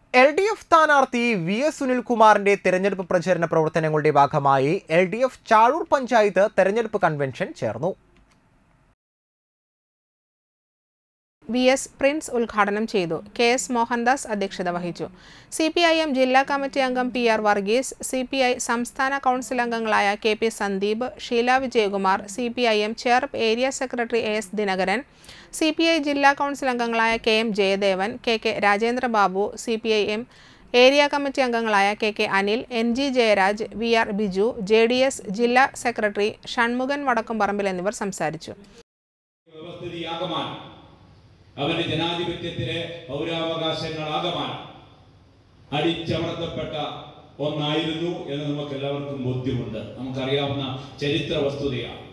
L D F സ്ഥാനാർത്ഥി V S സുനിൽകുമാറിന്റെ തെരഞ്ഞെടുപ്പ് പ്രചരണ പ്രവർത്തനങ്ങളുടെ ഭാഗമായി L D F Chazhoor panchayat തെരഞ്ഞെടുപ്പ് കൺവെൻഷൻ ചേർന്നു വി എസ് പ്രിൻസ് ഉദ്ഘാടനം ചെയ്തു കെ എസ് മോഹൻദാസ് അധ്യക്ഷത വഹിച്ചു സി പി ഐ എം ജില്ലാ കമ്മിറ്റി അംഗം P R Varghese C P I സംസ്ഥാന കൗൺസിൽ അംഗങ്ങളായ K P Sandeep Sheela Vijayakumar C P I M Cherpu area secretary A S Dinakaran C P I ജില്ലാ കൗൺസിൽ അംഗങ്ങളായ K M Jayadevan K K Rajendrababu C P I M area committee അംഗങ്ങളായ K K Anil N G Jayaraj V R Biju J D S ജില്ലാ secretary Shanmukhan വടക്കുംപറമ്പിൽ എന്നിവർ സംസാരിച്ചു വ്യവസ്ഥിതിയാകമാൻ അവന്റെ ജനാധിപത്യത്തിലെ പൗരാവകാശങ്ങളാകമാൻ അടിച്ചമർത്തപ്പെട്ട ഒന്നായിരുന്നു എന്ന് നമുക്ക് എല്ലാവർക്കും ബോധ്യമുണ്ട് നമുക്കറിയാവുന്ന ചരിത്ര വസ്തുതയാണ്